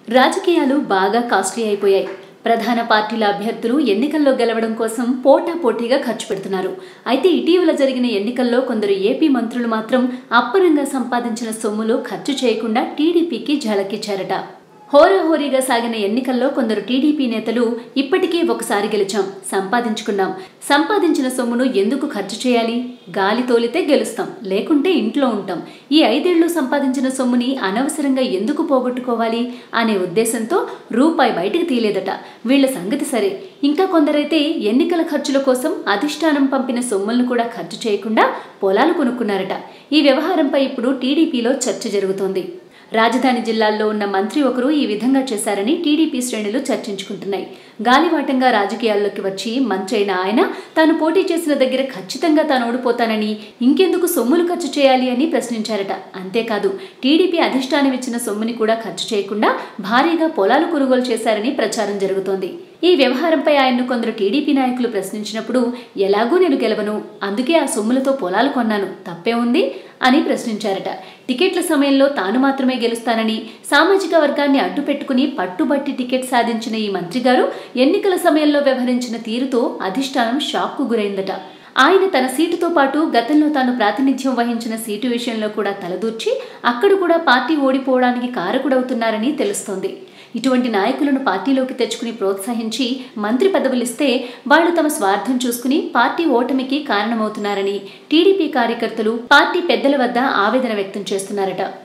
రాజకీయాలు బాగా కాస్ట్లీ అయిపోయాయి ప్రధాన పార్టీల అభ్యర్థులు ఎన్నికల్లో గెలవడం కోసం పోటాపోటీగా ఖర్చు పెడుతున్నారు అయితే ఇటీవల జరిగిన ఎన్నికల్లో కొందరు ఏపీ మంత్రులు మాత్రం అప్పనంగా సంపాదించిన సొమ్ములు ఖర్చు చేయకుండా టీడీపీకి ఝలకిచ్చారట హోరాహోరీగా సాగిన ఎన్నికల్లో కొందరు టీడీపీ నేతలు ఇప్పటికే ఒకసారి గెలిచాం సంపాదించుకున్నాం సంపాదించిన సొమ్మును ఎందుకు ఖర్చు చేయాలి గాలి తోలితే గెలుస్తాం లేకుంటే ఇంట్లో ఉంటాం ఈ ఐదేళ్లు సంపాదించిన సొమ్ముని అనవసరంగా ఎందుకు పోగొట్టుకోవాలి అనే ఉద్దేశంతో రూపాయి బయటికి తీయలేదట వీళ్ల సంగతి సరే ఇంకా కొందరైతే ఎన్నికల ఖర్చుల కోసం అధిష్టానం పంపిన సొమ్ములను కూడా ఖర్చు చేయకుండా పొలాలు కొనుక్కున్నారట ఈ వ్యవహారంపై ఇప్పుడు టీడీపీలో చర్చ జరుగుతోంది రాజధాని జిల్లాల్లో ఉన్న మంత్రి ఒకరు ఈ విధంగా చేశారని టీడీపీ శ్రేణులు చర్చించుకుంటున్నాయి గాలివాటంగా రాజకీయాల్లోకి వచ్చి మంత్రి అయిన ఆయన తాను పోటీ చేసిన దగ్గర ఖచ్చితంగా తాను ఓడిపోతానని ఇంకెందుకు సొమ్ములు ఖర్చు చేయాలి అని ప్రశ్నించారట అంతేకాదు టీడీపీ అధిష్టానం ఇచ్చిన సొమ్ముని కూడా ఖర్చు చేయకుండా భారీగా పొలాలు కొనుగోలు చేశారని ప్రచారం జరుగుతోంది ఈ వ్యవహారంపై ఆయన్ను కొందరు టీడీపీ నాయకులు ప్రశ్నించినప్పుడు ఎలాగూ నేను గెలవను అందుకే ఆ సొమ్ములతో పొలాలు కొన్నాను తప్పే ఉంది అని ప్రశ్నించారట టికెట్ల సమయంలో తాను మాత్రమే గెలుస్తానని సామాజిక వర్గాన్ని అడ్డుపెట్టుకుని పట్టుబట్టి టికెట్ సాధించిన ఈ మంత్రి గారు ఎన్నికల సమయంలో వ్యవహరించిన తీరుతో అధిష్టానం షాక్కు గురైందట ఆయన తన సీటుతో పాటు గతంలో తాను ప్రాతినిధ్యం వహించిన సీటు విషయంలో కూడా తలదూర్చి అక్కడ కూడా పార్టీ ఓడిపోవడానికి కారకుడవుతున్నారని తెలుస్తోంది ఇటువంటి నాయకులను పార్టీలోకి తెచ్చుకుని ప్రోత్సహించి మంత్రి పదవులిస్తే వాళ్లు తమ స్వార్థం చూసుకుని పార్టీ ఓటమికి కారణమవుతున్నారని టీడీపీ కార్యకర్తలు పార్టీ పెద్దల వద్ద ఆవేదన వ్యక్తం చేస్తున్నారట